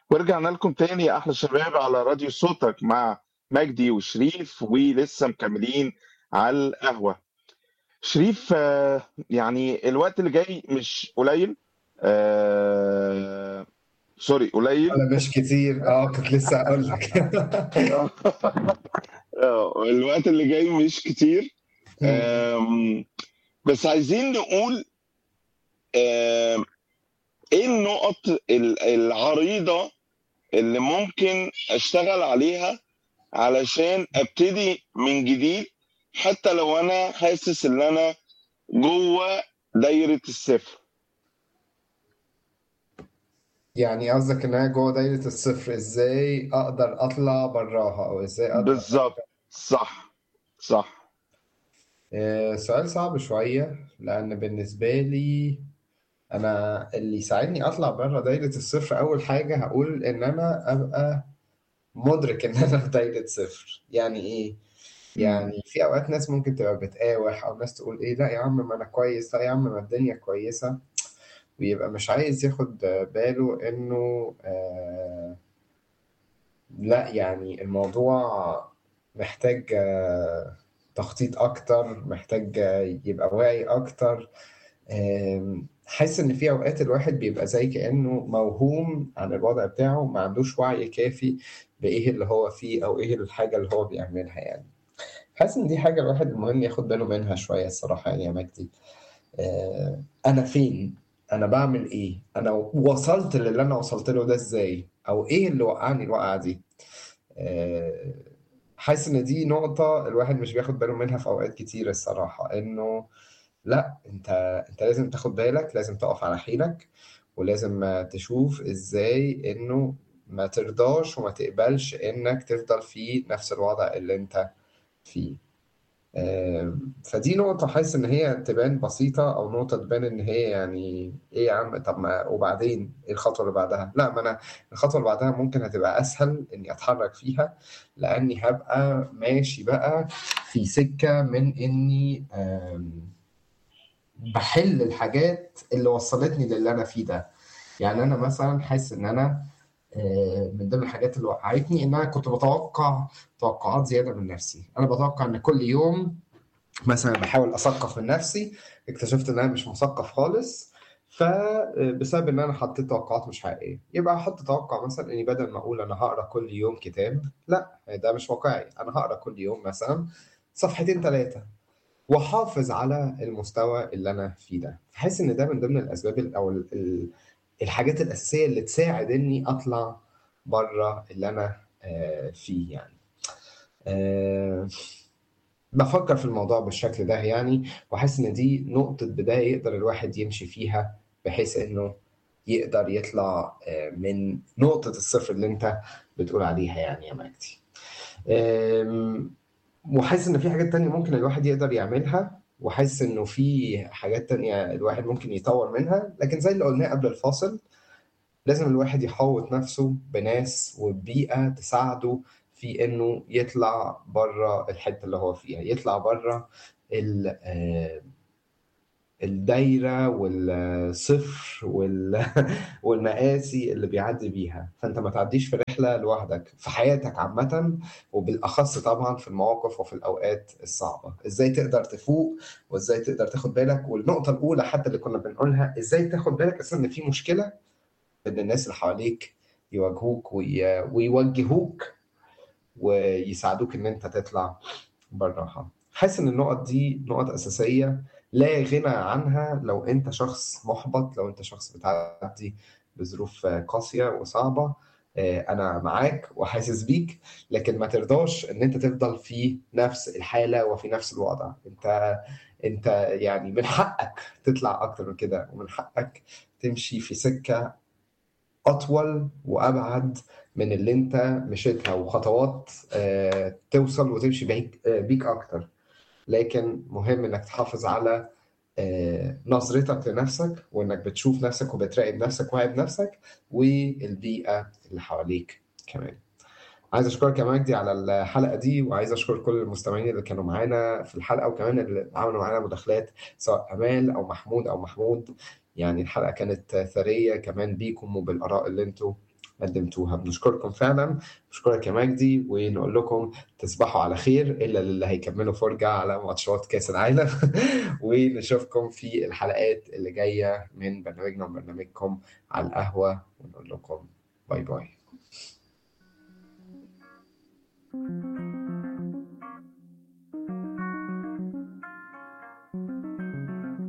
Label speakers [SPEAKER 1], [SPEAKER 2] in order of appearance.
[SPEAKER 1] ورجعنا لكم تاني يا احلى شباب على راديو صوتك مع مجدي وشريف ولسه مكملين على القهوة شريف آه، يعني الوقت اللي جاي مش قليل آه سوري قليل
[SPEAKER 2] ولا مش كتير اه كنت لسه اقول لك
[SPEAKER 1] آه، الوقت اللي جاي مش كتير
[SPEAKER 2] مم.
[SPEAKER 1] آم، بس عايزين نقول آم، ايه النقط ال- العريضة اللي ممكن اشتغل عليها علشان ابتدي من جديد حتى لو انا حاسس ان انا جوه دايرة الصفر
[SPEAKER 2] يعني قصدك ان انا جوه دايرة الصفر ازاي اقدر اطلع براها او ازاي اقدر
[SPEAKER 1] بالظبط صح صح
[SPEAKER 2] آه سؤال صعب شوية لان بالنسبة لي انا اللي يساعدني اطلع بره دايرة الصفر اول حاجة هقول ان انا ابقى مدرك ان انا في دايرة صفر يعني ايه
[SPEAKER 1] مم.
[SPEAKER 2] يعني في اوقات ناس ممكن تبقى بتقاوح او ناس تقول ايه لا يا عم ما انا كويس لا يا عم ما الدنيا كويسة ويبقى مش عايز ياخد باله انه آه لا يعني الموضوع محتاج آه تخطيط اكتر محتاج آه يبقى واعي اكتر آم، حاسس ان في اوقات الواحد بيبقى زي كأنه موهوم عن الوضع بتاعه ما عندوش وعي كافي بايه اللي هو فيه او ايه الحاجة اللي هو بيعملها يعني حاسس ان دي حاجة الواحد المهم ياخد باله منها شوية الصراحة يعني يا مجدي آه، انا فين انا بعمل ايه انا وصلت للي انا وصلت له ده ازاي او ايه اللي وقعني الوقعه دي آه، حاسس ان دي نقطه الواحد مش بياخد باله منها في اوقات كتير الصراحه انه لا انت انت لازم تاخد بالك لازم تقف على حيلك ولازم آه، تشوف ازاي انه ما ترضاش وما تقبلش انك تفضل في نفس الوضع اللي انت فيه آم، فدي نقطة حاسس إن هي تبان بسيطة أو نقطة تبان إن هي يعني إيه يا عم طب ما وبعدين إيه الخطوة اللي بعدها؟ لا ما أنا الخطوة اللي بعدها ممكن هتبقى أسهل إني أتحرك فيها لأني هبقى ماشي بقى في سكة من إني آم، بحل الحاجات اللي وصلتني للي أنا فيه ده يعني أنا مثلا حاسس إن أنا آه، من ضمن الحاجات اللي وقعتني إن أنا كنت بتوقع توقعات زيادة من نفسي أنا بتوقع إن كل يوم مثلا بحاول اثقف من نفسي اكتشفت ان انا مش مثقف خالص فبسبب ان انا حطيت توقعات مش حقيقيه يبقى احط توقع مثلا اني بدل ما اقول انا هقرا كل يوم كتاب لا ده مش واقعي انا هقرا كل يوم مثلا صفحتين ثلاثه واحافظ على المستوى اللي انا فيه ده فحس ان ده من ضمن الاسباب ال- او ال- ال- الحاجات الاساسيه اللي تساعد اني اطلع بره اللي انا آه، فيه يعني آه، بفكر في الموضوع بالشكل ده يعني وحاسس ان دي نقطة بداية يقدر الواحد يمشي فيها بحيث انه يقدر يطلع آه، من نقطة الصفر اللي انت بتقول عليها يعني يا مجدي آم، وحاسس ان في حاجات تانية ممكن الواحد يقدر يعملها وحاسس انه في حاجات تانية الواحد ممكن يطور منها لكن زي اللي قلناه قبل الفاصل لازم الواحد يحوط نفسه بناس وبيئة تساعده في انه يطلع بره الحتة اللي هو فيها يطلع بره ال- آه، الدايرة والصفر وال... والمقاسي اللي بيعدي بيها فانت ما تعديش في رحلة لوحدك في حياتك عامة وبالأخص طبعا في المواقف وفي الأوقات الصعبة ازاي تقدر تفوق وازاي تقدر تاخد بالك والنقطة الأولى حتى اللي كنا بنقولها ازاي تاخد بالك أصلا إن في مشكلة ان الناس اللي حواليك يواجهوك وي... ويوجهوك ويساعدوك ان انت تطلع براها حاسس ان النقط دي نقط اساسيه لا غنى عنها لو انت شخص محبط لو انت شخص بتعدي بظروف قاسيه وصعبه آه، انا معاك وحاسس بيك لكن ما ترضاش ان انت تفضل في نفس الحاله وفي نفس الوضع انت انت يعني من حقك تطلع اكتر من كده ومن حقك تمشي في سكه اطول وابعد من اللي انت مشيتها وخطوات آه، توصل وتمشي بيك آه، بيك اكتر لكن مهم انك تحافظ على آه، نظرتك لنفسك وانك بتشوف نفسك وبتراقب نفسك واعي بنفسك والبيئة اللي حواليك كمان عايز اشكرك يا مجدي على الحلقة دي وعايز اشكر كل المستمعين اللي كانوا معانا في الحلقة وكمان اللي عملوا معانا مداخلات سواء امال او محمود او محمود يعني الحلقة كانت ثرية كمان بيكم وبالاراء اللي انتوا قدمتوها بنشكركم فعلا بنشكرك يا مجدي ونقول لكم تصبحوا على خير إلا للي هيكملوا فرجة على ماتشات كأس العالم ونشوفكم في الحلقات اللي جاية من برنامجنا وبرنامجكم على القهوة ونقول لكم باي باي